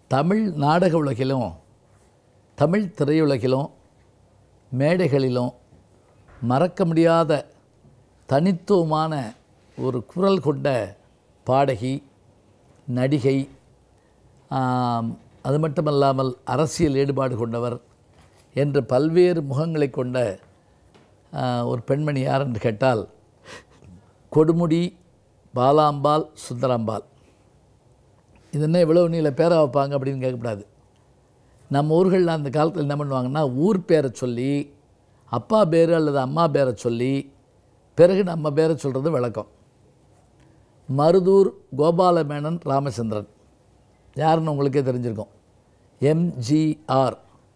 தமிழ் நாடக உலகிலும் தமிழ் திரையுலகிலும் மேடைகளிலும் மறக்க முடியாத தனித்துவமான ஒரு குரல் கொண்ட பாடகி நடிகை ஆம், அது மட்டுமல்லாமல் அரசியல் ஈடுபாடு கொண்டவர் என்று பல்வேறு முகங்களை கொண்ட ஆ, ஒரு பெண்மணி யார் என்று கேட்டால் கொடுமுடி பாலாம்பாள் சுந்தராம்பாள் இது என்ன இவ்வளோ நீள பேரா வைப்பாங்க அப்படின்னு கேட்கக்கூடாது நம்ம ஊர்களில் அந்த காலத்தில் என்ன பண்ணுவாங்கன்னா ஊர் பேரை சொல்லி அப்பா பேர் அல்லது அம்மா பேரை சொல்லி பிறகு நம்ம பேரை சொல்கிறது வழக்கம் மருதூர் கோபாலமேனன் ராமச்சந்திரன் யாருன்னு உங்களுக்கே தெரிஞ்சிருக்கும் எம்ஜிஆர்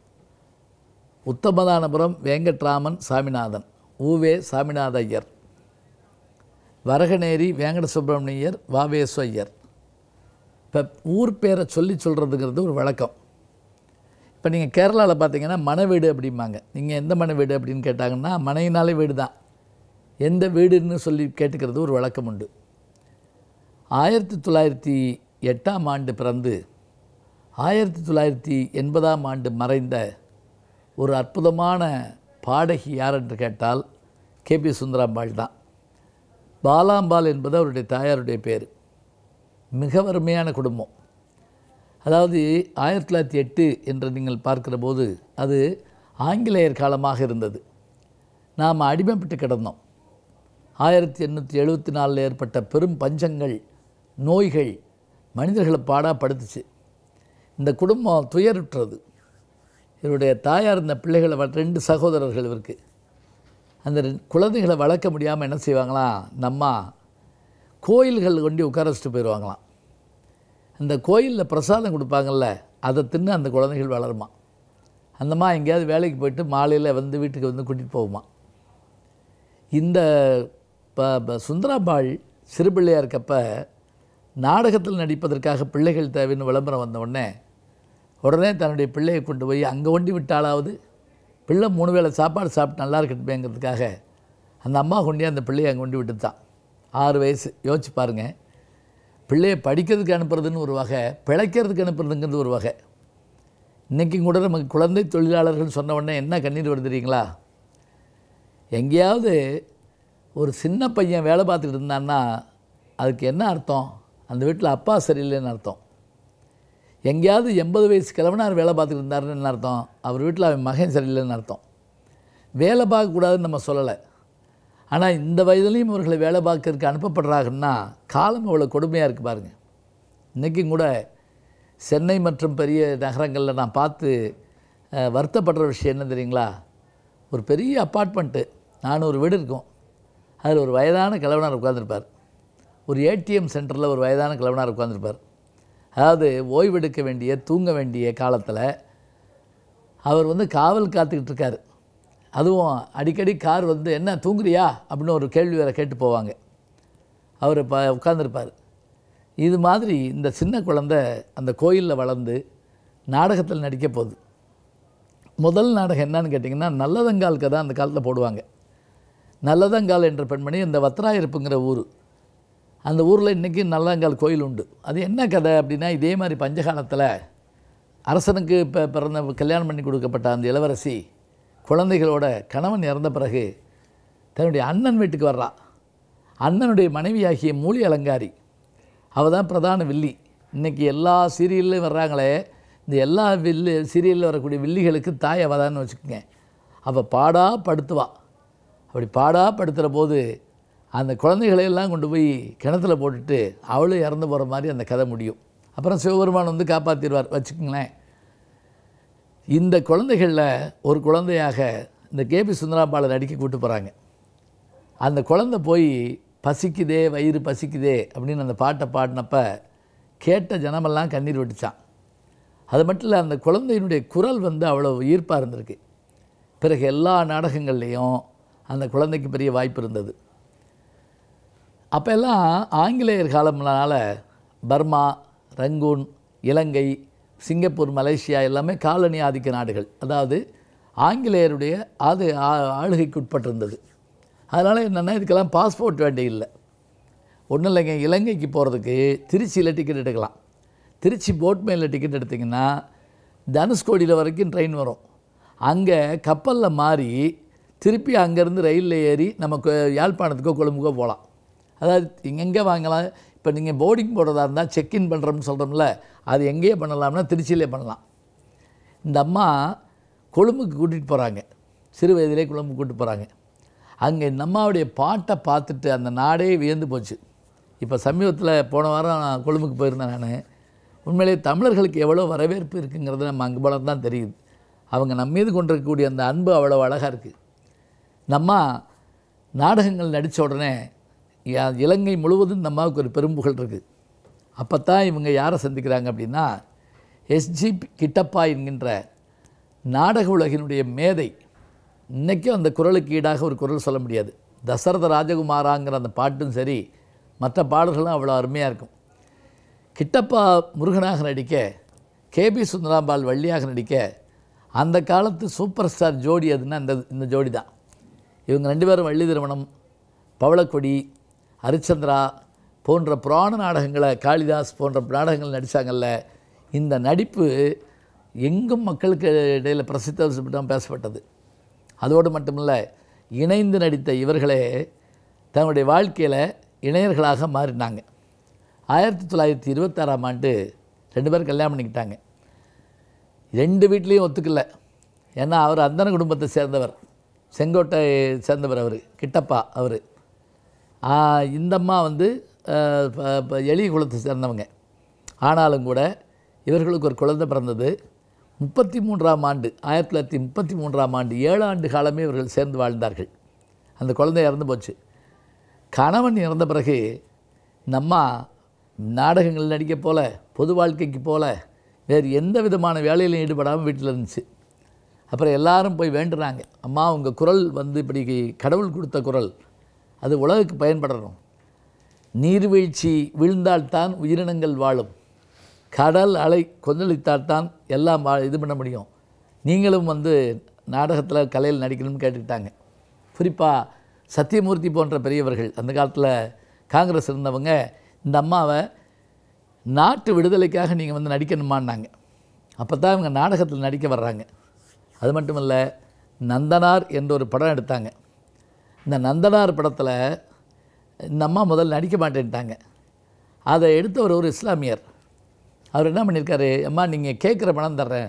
உத்தமதானபுரம் வேங்கட்ராமன் சாமிநாதன் ஊவே சாமிநாத ஐயர் வரகநேரி வேங்கட சுப்பிரமணியர் வாவேசு ஐயர் இப்போ ஊர் பேரை சொல்லி சொல்கிறதுங்கிறது ஒரு வழக்கம் இப்போ நீங்கள் கேரளாவில் பார்த்தீங்கன்னா மன வீடு அப்படிம்பாங்க நீங்கள் எந்த மன வீடு அப்படின்னு கேட்டாங்கன்னா மனையினாலே வீடு தான் எந்த வீடுன்னு சொல்லி கேட்டுக்கிறது ஒரு வழக்கம் உண்டு ஆயிரத்தி தொள்ளாயிரத்தி எட்டாம் ஆண்டு பிறந்து ஆயிரத்தி தொள்ளாயிரத்தி எண்பதாம் ஆண்டு மறைந்த ஒரு அற்புதமான பாடகி யார் என்று கேட்டால் கேபி சுந்தராம்பாள் தான் பாலாம்பாள் என்பது அவருடைய தாயாருடைய பேர் மிக வறுமையான குடும்பம் அதாவது ஆயிரத்தி தொள்ளாயிரத்தி எட்டு என்று நீங்கள் பார்க்கிற போது அது ஆங்கிலேயர் காலமாக இருந்தது நாம் அடிமைப்பட்டு கிடந்தோம் ஆயிரத்தி எண்ணூற்றி எழுபத்தி நாலில் ஏற்பட்ட பெரும் பஞ்சங்கள் நோய்கள் மனிதர்களை பாடாக படுத்துச்சு இந்த குடும்பம் துயருற்றது இவருடைய தாயார் இந்த பிள்ளைகளை வள- ரெண்டு சகோதரர்கள் இவருக்கு அந்த ரெண்டு குழந்தைகளை வளர்க்க முடியாமல் என்ன செய்வாங்களாம் நம்ம கோயில்கள் கொண்டு உட்கார வச்சுட்டு போயிடுவாங்களாம் அந்த கோயிலில் பிரசாதம் கொடுப்பாங்கல்ல அதை தின்னு அந்த குழந்தைகள் வளருமா அந்தம்மா எங்கேயாவது வேலைக்கு போயிட்டு மாலையில் வந்து வீட்டுக்கு வந்து கூட்டிகிட்டு போகுமா இந்த ப ப- சுந்தராம்பாள் சிறுபிள்ளையாக இருக்கப்ப நாடகத்தில் நடிப்பதற்காக பிள்ளைகள் தேவைன்னு விளம்பரம் வந்த உடனே உடனே தன்னுடைய பிள்ளையை கொண்டு போய் அங்கே ஒண்டி விட்டாலாவது பிள்ளை மூணு வேளை சாப்பாடு சாப்பிட்டு நல்லா இருக்கட்டுமேங்கிறதுக்காக அந்த அம்மா கொண்டு அந்த பிள்ளையை அங்கே கொண்டு விட்டுத்தான் ஆறு வயசு யோசிச்சு பாருங்கள் பிள்ளையை படிக்கிறதுக்கு அனுப்புறதுன்னு ஒரு வகை பிழைக்கிறதுக்கு அனுப்புறதுங்கிறது ஒரு வகை இன்றைக்கும் கூட நமக்கு குழந்தை தொழிலாளர்கள் சொன்ன உடனே என்ன கண்ணீர் வருது தெரியுங்களா எங்கேயாவது ஒரு சின்ன பையன் வேலை பார்த்துக்கிட்டு இருந்தான்னா அதுக்கு என்ன அர்த்தம் அந்த வீட்டில் அப்பா சரியில்லைன்னு அர்த்தம் எங்கேயாவது எண்பது வயசு கிழவனார் வேலை பார்த்துக்கிட்டு இருந்தாருன்னு என்ன அர்த்தம் அவர் வீட்டில் அவன் மகன் சரியில்லைன்னு அர்த்தம் வேலை பார்க்கக்கூடாதுன்னு நம்ம சொல்லலை ஆனால் இந்த வயதுலேயும் இவர்களை வேலை பார்க்கறதுக்கு அனுப்பப்படுறாங்கன்னா காலம் இவ்வளோ கொடுமையாக இருக்குது பாருங்கள் இன்றைக்கும் கூட சென்னை மற்றும் பெரிய நகரங்களில் நான் பார்த்து அஹ், வருத்தப்படுற விஷயம் என்ன தெரியுங்களா ஒரு பெரிய அப்பார்ட்மெண்ட்டு நானூறு வீடு இருக்கும் அதில் ஒரு வயதான கிழவனார் உட்காந்துருப்பார் ஒரு ஏடிஎம் சென்டரில் ஒரு வயதான கிழவனார் உட்காந்துருப்பார் அதாவது ஓய்வெடுக்க வேண்டிய தூங்க வேண்டிய காலத்தில் அவர் வந்து காவல் காத்துக்கிட்டு இருக்காரு அதுவும் அடிக்கடி கார் வந்து என்ன தூங்குறியா அப்படின்னு ஒரு கேள்வி வேறு கேட்டு போவாங்க அவர் ப உட்காந்துருப்பார் இது மாதிரி இந்த சின்ன குழந்தை அந்த கோயிலில் வளர்ந்து நாடகத்தில் நடிக்க போகுது முதல் நாடகம் என்னன்னு கேட்டிங்கன்னா நல்லதங்கால் கதை அந்த காலத்தில் போடுவாங்க நல்லதங்கால் என்ற பெண்மணி இந்த வத்ராயிருப்புங்கிற ஊர் அந்த ஊரில் இன்றைக்கி நல்லதங்கால் கோயில் உண்டு அது என்ன கதை அப்படின்னா இதே மாதிரி பஞ்சகாலத்தில் அரசனுக்கு இப்போ பிறந்த கல்யாணம் பண்ணி கொடுக்கப்பட்ட அந்த இளவரசி குழந்தைகளோட கணவன் இறந்த பிறகு தன்னுடைய அண்ணன் வீட்டுக்கு வர்றா அண்ணனுடைய மனைவியாகிய மூலி அலங்காரி அவள் தான் பிரதான வில்லி இன்றைக்கி எல்லா சீரியல்லையும் வர்றாங்களே இந்த எல்லா வில்லு சீரியலில் வரக்கூடிய வில்லிகளுக்கு தாய் அவள் தான் வச்சுக்கோங்க அவள் பாடா படுத்துவா அப்படி பாடா படுத்துகிற போது அந்த குழந்தைகளை எல்லாம் கொண்டு போய் கிணத்துல போட்டுட்டு அவளும் இறந்து போகிற மாதிரி அந்த கதை முடியும் அப்புறம் சிவபெருமான் வந்து காப்பாற்றிடுவார் வச்சுக்கோங்களேன் இந்த குழந்தைகளில் ஒரு குழந்தையாக இந்த கேபி சுந்தராம்பாளை நடிக்க கூட்டு போகிறாங்க அந்த குழந்தை போய் பசிக்குதே வயிறு பசிக்குதே அப்படின்னு அந்த பாட்டை பாடினப்ப கேட்ட ஜனமெல்லாம் கண்ணீர் விட்டுச்சான் அது மட்டும் இல்லை அந்த குழந்தையினுடைய குரல் வந்து அவ்வளோ ஈர்ப்பாக இருந்திருக்கு பிறகு எல்லா நாடகங்கள்லேயும் அந்த குழந்தைக்கு பெரிய வாய்ப்பு இருந்தது அப்போல்லாம் ஆங்கிலேயர் காலம்னால Burma Rangoon Ilangai Singapore Malaysia எல்லாமே காலனி ஆதிக்க நாடுகள் அதாவது ஆங்கிலேயருடைய ஆது ஆ- ஆளுகைக்கு உட்பட்டிருந்தது அதனால் என்னென்னா இதுக்கெல்லாம் பாஸ்போர்ட் வேண்டிய இல்லை ஒன்றும் இல்லைங்க இலங்கைக்கு போகிறதுக்கு திருச்சியில் டிக்கெட் எடுக்கலாம் திருச்சி போட் மேலில் டிக்கெட் எடுத்திங்கன்னா தனுஷ்கோடியில் வரைக்கும் ட்ரெயின் வரும் அங்கே கப்பலில் மாறி திருப்பி அங்கேருந்து ரயிலில் ஏறி நமக்கு யாழ்ப்பாணத்துக்கோ கொழும்புக்கோ போகலாம் அதாவது எங்கே வாங்கலாம் இப்போ நீங்கள் போர்டிங் போடுறதா இருந்தால் செக்இன் பண்ணுறோம்னு சொல்கிறோம்ல அது எங்கேயே பண்ணலாம்னா திருச்சியிலே பண்ணலாம் இந்த அம்மா கொழும்புக்கு கூட்டிகிட்டு போகிறாங்க சிறு வயதிலே கொழும்புக்கு கூட்டிட்டு போகிறாங்க அங்கே இந்த அம்மாவுடைய பாட்டை பார்த்துட்டு அந்த நாடே வியந்து போச்சு இப்போ சமீபத்தில் போன வாரம் நான் கொழும்புக்கு போயிருந்தேன் நான் உண்மையிலேயே தமிழர்களுக்கு எவ்வளோ வரவேற்பு இருக்குங்கிறது நம்ம அங்கே போல தான் தெரியுது அவங்க நம்ம மீது கொண்டிருக்கக்கூடிய அந்த அன்பு அவ்வளோ அழகாக இருக்குது நம்ம நாடகங்கள் நடித்த உடனே யா- இலங்கை முழுவதும் இந்த அம்மாவுக்கு ஒரு பெரும்புகழ் இருக்குது அப்போ தான் இவங்க யாரை சந்திக்கிறாங்க அப்படின்னா எஸ்ஜி கிட்டப்பா என்கின்ற நாடக உலகினுடைய மேதை இன்றைக்கும் அந்த குரலுக்கு ஈடாக ஒரு குரல் சொல்ல முடியாது தசரத ராஜகுமாராங்கிற அந்த பாட்டும் சரி மற்ற பாடல்களும் அவ்வளோ அருமையாக இருக்கும் கிட்டப்பா முருகனாக நடிக்க கேபி சுந்தராம்பாள் வள்ளியாக நடிக்க அந்த காலத்து சூப்பர் ஸ்டார் ஜோடி அதுன்னா இந்த இந்த ஜோடி தான் இவங்க ரெண்டு பேரும் வள்ளி திருமணம் பவளக்கொடி ஹரிச்சந்திரா போன்ற புராண நாடகங்களை காளிதாஸ் போன்ற நாடகங்கள் நடித்தாங்கல்ல இந்த நடிப்பு எங்கும் மக்களுக்கு இடையில் பிரசித்தம் பேசப்பட்டது அதோடு மட்டுமில்ல இணைந்து நடித்த இவர்களே தன்னுடைய வாழ்க்கையில் இணையர்களாக மாறினாங்க ஆயிரத்தி தொள்ளாயிரத்தி இருபத்தாறாம் ஆண்டு ரெண்டு பேரும் கல்யாணம் பண்ணிக்கிட்டாங்க ரெண்டு வீட்லேயும் ஒத்துக்கல ஏன்னா அவர் அந்தன குடும்பத்தை சேர்ந்தவர் செங்கோட்டை சேர்ந்தவர் அவர் கிட்டப்பா அவர் இந்த அம்மா வந்து ஆஹ், ப- ப- எளிய குலத்தை சேர்ந்தவங்க ஆனாலும் கூட இவர்களுக்கு ஒரு குழந்தை பிறந்தது முப்பத்தி மூன்றாம் ஆண்டு ஆயிரத்தி தொள்ளாயிரத்தி முப்பத்தி மூன்றாம் ஆண்டு ஏழு ஆண்டு காலமே இவர்கள் சேர்ந்து வாழ்ந்தார்கள் அந்த குழந்தை இறந்து போச்சு கணவன் இறந்த பிறகு இந்த அம்மா நாடகங்கள் நடிக்க போல பொது வாழ்க்கைக்கு போல வேறு எந்த விதமான வேலையிலும் ஈடுபடாமல் வீட்டில் இருந்துச்சு அப்புறம் எல்லாரும் போய் வேண்டுறாங்க அம்மா உங்கள் குரல் வந்து இப்படி கடவுள் கொடுத்த குரல் அது உலகுக்கு பயன்படணும் நீர்வீழ்ச்சி வீழ்ந்தால்தான் உயிரினங்கள் வாழும் கடல் அலை கொந்தளித்தால்தான் எல்லாம் வா இது பண்ண முடியும் நீங்களும் வந்து நாடகத்தில் கலையில் நடிக்கணும்னு கேட்டுக்கிட்டாங்க குறிப்பாக சத்தியமூர்த்தி போன்ற பெரியவர்கள் அந்த காலத்தில் காங்கிரஸ் இருந்தவங்க இந்த அம்மாவை நாட்டு விடுதலைக்காக நீங்கள் வந்து நடிக்கணுமான்னாங்க அப்போ தான் இவங்க நாடகத்தில் நடிக்க வர்றாங்க அது மட்டும் இல்லை நந்தனார் என்ற ஒரு படம் எடுத்தாங்க இந்த நந்தனார் படத்தில் இந்த அம்மா முதல்ல நடிக்க மாட்டேன்ட்டாங்க அதை எடுத்தவர் ஒரு இஸ்லாமியர் அவர் என்ன பண்ணியிருக்காரு அம்மா நீங்கள் கேட்குற பணம் தர்றேன்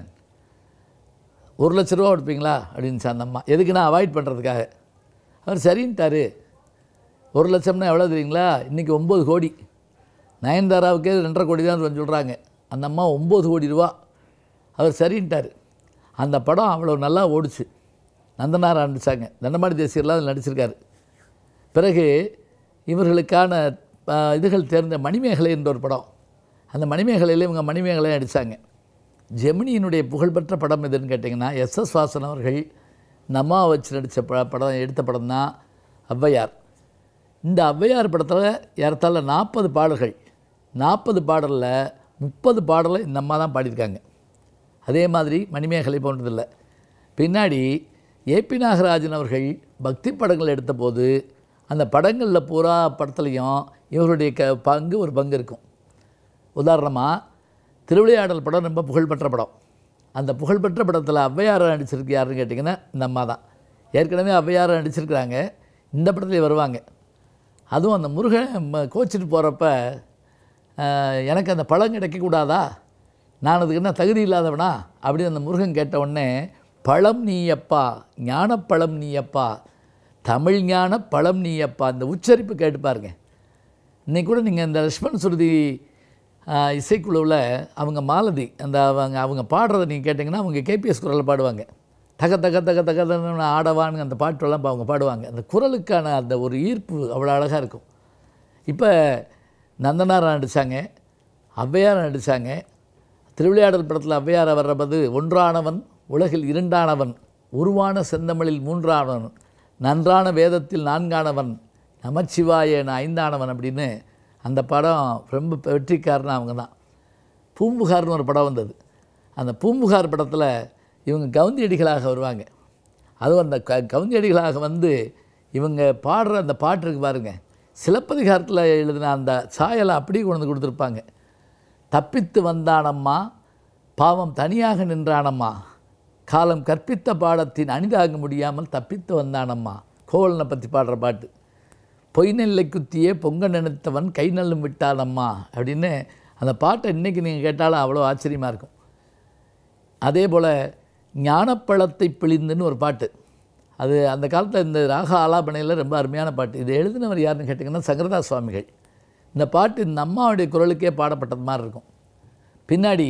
ஒரு லட்ச ரூபா கொடுப்பீங்களா அப்படின்னு அந்த அம்மா எதுக்கு நான் அவாய்ட் பண்ணுறதுக்காக அவர் சரின்ட்டாரு ஒரு லட்சம்னா எவ்வளோ தெரியுங்களா இன்றைக்கி ஒம்பது கோடி நயன்தாராவுக்கே ரெண்டரை கோடி தான் சொல்கிறாங்க அந்த அம்மா ஒம்பது கோடி ரூபா அவர் சரின்ட்டார் அந்த படம் அவ்வளோ நல்லா ஓடுச்சு நந்தனார் நடித்தாங்க தண்டமாடி தேசியர்லாம் அதில் நடிச்சிருக்காரு பிறகு இவர்களுக்கான ஆ, இதுகள் தேர்ந்த மணிமேகலை என்ற ஒரு படம் அந்த மணிமேகலையில் இவங்க மணிமேகலை நடித்தாங்க ஜெமினியினுடைய புகழ்பெற்ற படம் எதுன்னு கேட்டிங்கன்னா எஸ் எஸ் வாசன் அவர்கள் நம்மா வச்சு நடித்த ப படம் எடுத்த படம் தான் ஔவையார் இந்த ஔவையார் படத்தில் ஏறத்தாழ நாற்பது பாடல்கள் நாற்பது பாடலில் முப்பது பாடலை இந்த அம்மா தான் பாடியிருக்காங்க அதே மாதிரி மணிமேகலை போன்றதில்லை பின்னாடி ஏபி நாகராஜன் அவர்கள் பக்தி படங்கள் எடுத்தபோது அந்த படங்களில் பூரா படத்துலையும் இவருடைய க பங்கு ஒரு பங்கு இருக்கும் உதாரணமாக திருவிளையாடல் படம் ரொம்ப புகழ்பெற்ற படம் அந்த புகழ்பெற்ற படத்தில் ஔவையாரை நடிச்சிருக்கு யாருன்னு கேட்டிங்கன்னா இந்த அம்மா தான் ஏற்கனவே ஔவையாரை நடிச்சிருக்கிறாங்க இந்த படத்துலேயே வருவாங்க அதுவும் அந்த முருகன் ம- கோச்சிட்டு போகிறப்ப எனக்கு அந்த பழம் கிடைக்கக்கூடாதா நான் அதுக்கு என்ன தகுதி இல்லாதவனா அப்படின்னு அந்த முருகன் கேட்ட உடனே பழம் நீயப்பா ஞானப்பழம் நீயப்பா தமிழ் ஞான பழம் நீயப்பா இந்த உச்சரிப்பு கேட்டு பாருங்க இன்னைக்கு கூட நீங்கள் இந்த லக்ஷ்மண் சுருதி ஆஹ், இசைக்குழுவில் அவங்க மாலதி அந்த அவங்க அவங்க பாடுறதை நீங்கள் கேட்டிங்கன்னா அவங்க கேபிஎஸ் குரலில் பாடுவாங்க தக தக தக தகன்னு ஆடவான்னு அந்த பாட்டெல்லாம் அவங்க பாடுவாங்க அந்த குரலுக்கான அந்த ஒரு ஈர்ப்பு அவ்வளோ அழகாக இருக்கும் இப்போ நந்தனார் நடித்தாங்க ஔவையார் நடித்தாங்க திருவிளையாடல் படத்தில் ஔவையார் வர்றபோது ஒன்றானவன் உலகில் இரண்டானவன் உருவான செந்தமிழில் மூன்றானவன் நன்றான வேதத்தில் நான்கானவன் நமச்சிவாயன ஐந்தானவன் அப்படின்னு அந்த படம் ரொம்ப வெற்றிக்காரன் அவங்க தான் பூம்புகார்னு ஒரு படம் வந்தது அந்த பூம்புகார் படத்தில் இவங்க கவுந்தியடிகளாக வருவாங்க அதுவும் அந்த க கவுந்தியடிகளாக வந்து இவங்க பாடுற அந்த பாட்டு இருக்கு பாருங்க சிலப்பதிகாரத்தில் எழுதின அந்த சாயலை அப்படியே கொண்டு வந்து கொடுத்துருப்பாங்க தப்பித்து வந்தானம்மா பாவம் தனியாக நின்றானம்மா காலம் கற்பித்த பாடத்தின் அணிதாக முடியாமல் தப்பித்து வந்தானம்மா கோவலனை பற்றி பாடுற பாட்டு பொய் நெல்லை குத்தியே பொங்க நினைத்தவன் கை நல்லும் விட்டானம்மா அப்படின்னு அந்த பாட்டை இன்றைக்கி நீங்கள் கேட்டாலும் அவ்வளோ ஆச்சரியமாக இருக்கும் அதே போல் ஞானப்பழத்தை பிழிந்துன்னு ஒரு பாட்டு அது அந்த காலத்தில் இந்த ராக ஆலாபனையில் ரொம்ப அருமையான பாட்டு இது எழுதினவர் யாருன்னு கேட்டிங்கன்னா சங்கரதா சுவாமிகள் இந்த பாட்டு இந்த அம்மாவுடைய குரலுக்கே பாடப்பட்டது மாதிரி இருக்கும் பின்னாடி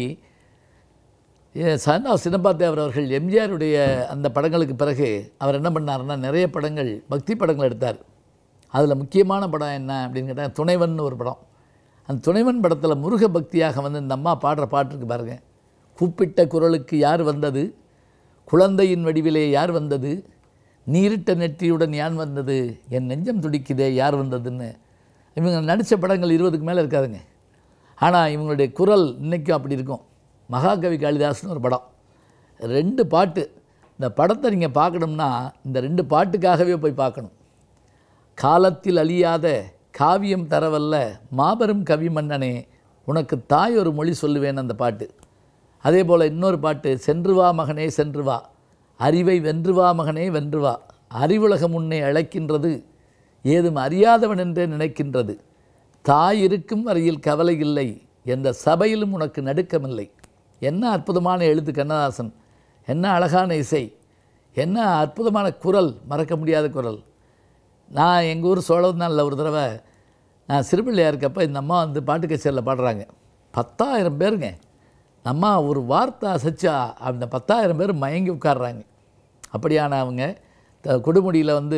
சன்னா சின்னப்பாத்தேவர் அவர்கள் எம்ஜிஆருடைய அந்த படங்களுக்கு பிறகு அவர் என்ன பண்ணாருன்னா நிறைய படங்கள் பக்தி படங்கள் எடுத்தார் அதில் முக்கியமான படம் என்ன அப்படின்னு கேட்டால் துணைவன் ஒரு படம் அந்த துணைவன் படத்தில் முருக பக்தியாக வந்து இந்த அம்மா பாடுற பாட்டு இருக்கு பாருங்கள் கூப்பிட்ட குரலுக்கு யார் வந்தது குழந்தையின் வடிவிலே யார் வந்தது நீரிட்ட நெற்றியுடன் யான் வந்தது என் நெஞ்சம் துடிக்குதே யார் வந்ததுன்னு இவங்க நடித்த படங்கள் இருபதுக்கு மேலே இருக்காதுங்க ஆனால் இவங்களுடைய குரல் இன்றைக்கும் அப்படி இருக்கும் மகாகவி காளிதாசன் ஒரு படம் ரெண்டு பாட்டு இந்த படத்தை நீங்கள் பார்க்கணும்னா இந்த ரெண்டு பாட்டுக்காகவே போய் பார்க்கணும் காலத்தில் அழியாத காவியம் தரவல்ல மாபெரும் கவி மன்னனே உனக்கு தாய் ஒரு மொழி சொல்லுவேன் அந்த பாட்டு அதே போல் இன்னொரு பாட்டு சென்று வா மகனே சென்று வா அறிவை வென்று வா மகனே வென்று வா அறிவுலகம் உன்னை அழைக்கின்றது ஏதும் அறியாதவன் என்றே நினைக்கின்றது தாய் இருக்கும் வரையில் கவலை இல்லை எந்த சபையிலும் உனக்கு நடுக்கமில்லை என்ன அற்புதமான எழுத்து கண்ணதாசன் என்ன அழகான இசை என்ன அற்புதமான குரல் மறக்க முடியாத குரல் நான் எங்கள் ஊர் சோழவந்தானில் ஒரு தடவை நான் சிறுபிள்ளையாக இருக்கப்போ இந்த அம்மா வந்து பாட்டு கச்சேரியில் பாடுறாங்க பத்தாயிரம் பேருங்க இந்த அம்மா ஒரு வார்த்தை அசைச்சா அந்த பத்தாயிரம் பேர் மயங்கி உட்கார்றாங்க அப்படியான அவங்க த- கொடுமுடியில் வந்து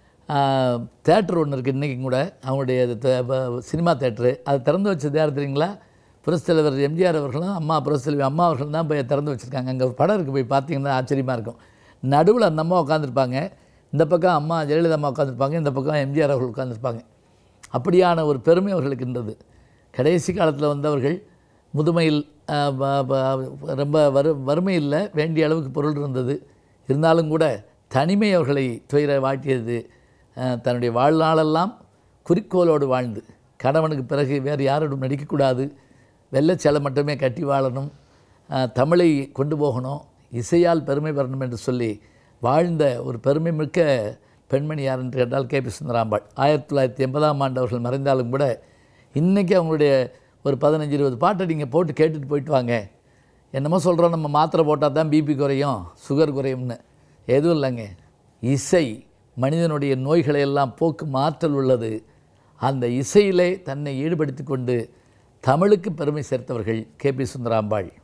தேட்டர் ஒன்று இருக்குது இன்றைக்கும் கூட அவங்களுடைய த- ப- சினிமா தேட்டரு அதை திறந்து வச்சது யார் தெரியுங்களா புரட்சித் தலைவர் எம்ஜிஆர் அவர்களும் அம்மா புரட்சித் தலைவர் அம்மா அவர்களும் தான் போய் திறந்து வச்சுருக்காங்க அங்கே ஒரு படம் இருக்குது போய் பார்த்தீங்கன்னா ஆச்சரியமாக இருக்கும் நடுவில் அந்த அம்மா உட்காந்துருப்பாங்க இந்த பக்கம் அம்மா ஜெயலலிதா அம்மா உட்காந்துருப்பாங்க இந்த பக்கம் எம்ஜிஆர் அவர்கள் உட்காந்துருப்பாங்க அப்படியான ஒரு பெருமை அவர்களுக்கு இருந்தது கடைசி காலத்தில் வந்தவர்கள் முதுமையில் ஆஹ், ப- ப- ரொம்ப வறு வறுமை இல்லை வேண்டிய அளவுக்கு பொருள் இருந்தது இருந்தாலும் கூட தனிமை அவர்களை துயர வாட்டியது ஆஹ், தன்னுடைய வாழ்நாளெல்லாம் குறிக்கோளோடு வாழ்ந்து கணவனுக்கு பிறகு வேறு யாரோடும் நடிக்கக்கூடாது வெள்ளைச்சலை மட்டுமே கட்டி வாழணும் ஆஹ், தமிழை கொண்டு போகணும் இசையால் பெருமை பெறணும் என்று சொல்லி வாழ்ந்த ஒரு பெருமை மிக்க பெண்மணி யார் என்று கேட்டால் கே பி சுந்தராம்பாள் ஆயிரத்தி தொள்ளாயிரத்தி எண்பதாம் ஆண்டு அவர்கள் மறைந்தாலும் கூட இன்றைக்கி அவங்களுடைய ஒரு பதினஞ்சு இருபது பாட்டை நீங்கள் போட்டு கேட்டுட்டு போயிட்டு வாங்க என்னமோ சொல்கிறோம் நம்ம மாத்திரை போட்டால் தான் பிபி குறையும் சுகர் குறையும்னு எதுவும் இல்லைங்க இசை மனிதனுடைய நோய்களை எல்லாம் போக்கும் ஆற்றல் உள்ளது அந்த இசையிலே தன்னை ஈடுபடுத்தி கொண்டு தமிழுக்கு பெருமை சேர்த்தவர்கள் கே பி சுந்தராம்பாள்